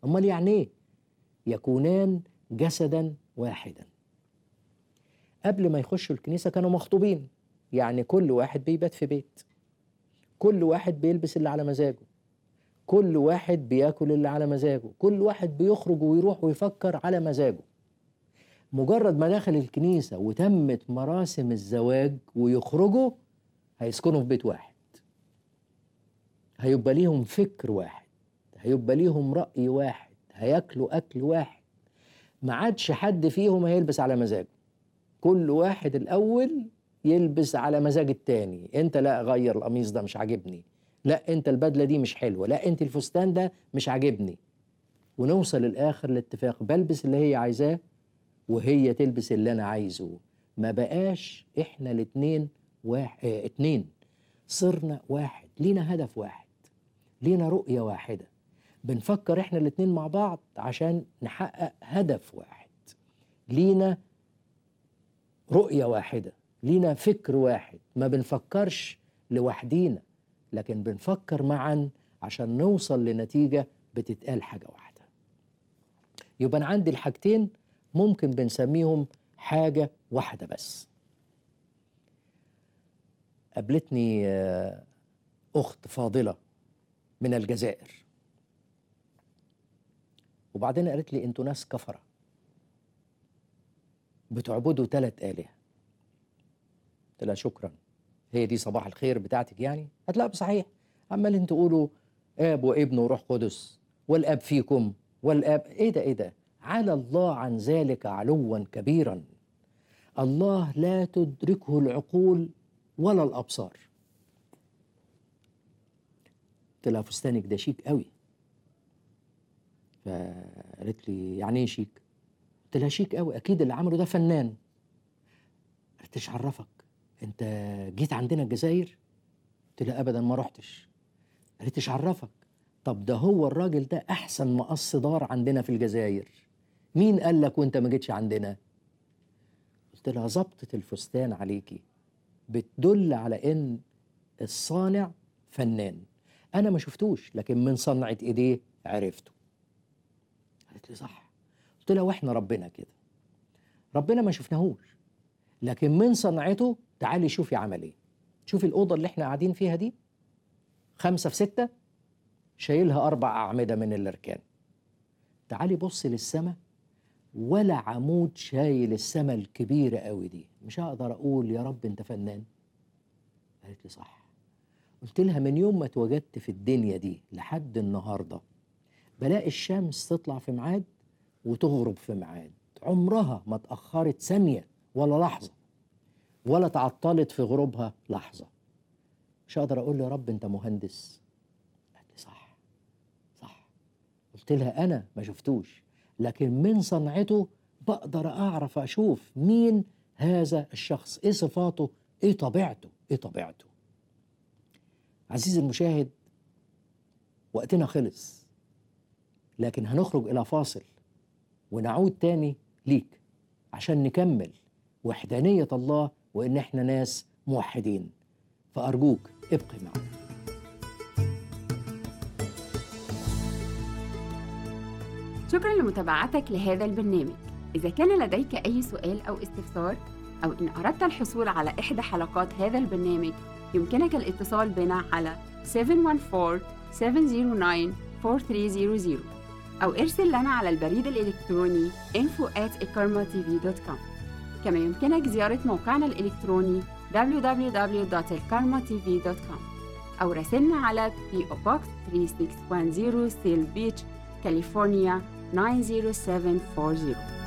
امال يعني ايه يكونان جسدا واحدا قبل ما يخشوا الكنيسه كانوا مخطوبين يعني كل واحد بيبات في بيت كل واحد بيلبس اللي على مزاجه كل واحد بياكل اللي على مزاجه كل واحد بيخرج ويروح ويفكر على مزاجه مجرد ما دخل الكنيسة وتمت مراسم الزواج ويخرجوا هيسكنوا في بيت واحد هيبقى ليهم فكر واحد هيبقى ليهم رأي واحد هياكلوا أكل واحد ما عادش حد فيهم هيلبس على مزاجه كل واحد الأول يلبس على مزاج التاني انت لا غير القميص ده مش عاجبني لا انت البدله دي مش حلوه لا انت الفستان ده مش عاجبني ونوصل الاخر لاتفاق بلبس اللي هي عايزاه وهي تلبس اللي انا عايزه ما بقاش احنا الاتنين واحد اه اتنين صرنا واحد لينا هدف واحد لينا رؤية واحدة بنفكر احنا الاتنين مع بعض عشان نحقق هدف واحد لينا رؤية واحدة لينا فكر واحد ما بنفكرش لوحدينا لكن بنفكر معا عشان نوصل لنتيجة بتتقال حاجة واحدة يبقى أنا عندي الحاجتين ممكن بنسميهم حاجة واحدة بس قابلتني آه، أخت فاضلة من الجزائر وبعدين قالت لي انتوا ناس كفرة بتعبدوا ثلاث آلهة قلت لها شكرا هي دي صباح الخير بتاعتك يعني قالت لا صحيح عمالين تقولوا اب وابن وروح قدس والاب فيكم والاب ايه ده ايه ده على الله عن ذلك علوا كبيرا الله لا تدركه العقول ولا الابصار قلت لها فستانك ده شيك قوي فقالت لي يعني ايه شيك قلت لها شيك قوي اكيد اللي عمله ده فنان قالت ايش عرفك انت جيت عندنا الجزائر قلت لها ابدا ما رحتش قالت ايش عرفك طب ده هو الراجل ده احسن مقص دار عندنا في الجزائر مين قال لك وانت ما جيتش عندنا قلت لها ظبطة الفستان عليكي بتدل على ان الصانع فنان انا ما شفتوش لكن من صنعة ايديه عرفته قالت لي صح قلت لها واحنا ربنا كده ربنا ما شفناهوش لكن من صنعته تعالي شوفي عمل ايه شوفي الأوضة اللي احنا قاعدين فيها دي خمسة في ستة شايلها أربع أعمدة من الأركان تعالي بصي للسماء ولا عمود شايل السماء الكبيرة قوي دي مش هقدر أقول يا رب أنت فنان قالت لي صح قلت لها من يوم ما اتوجدت في الدنيا دي لحد النهارده بلاقي الشمس تطلع في ميعاد وتغرب في ميعاد عمرها ما اتأخرت ثانية ولا لحظة ولا تعطلت في غروبها لحظة مش هقدر أقول له يا رب أنت مهندس قالت لي صح صح قلت لها أنا ما شفتوش لكن من صنعته بقدر أعرف أشوف مين هذا الشخص إيه صفاته إيه طبيعته إيه طبيعته عزيزي المشاهد وقتنا خلص لكن هنخرج إلى فاصل ونعود تاني ليك عشان نكمل وحدانية الله وإن إحنا ناس موحدين فأرجوك ابقي معنا شكرا لمتابعتك لهذا البرنامج إذا كان لديك أي سؤال أو استفسار أو إن أردت الحصول على إحدى حلقات هذا البرنامج يمكنك الاتصال بنا على 714-709-4300 أو ارسل لنا على البريد الإلكتروني info at كما يمكنك زيارة موقعنا الإلكتروني www.elkarmatv.com أو راسلنا على PO Box 3610 Seal Beach, كاليفورنيا 90740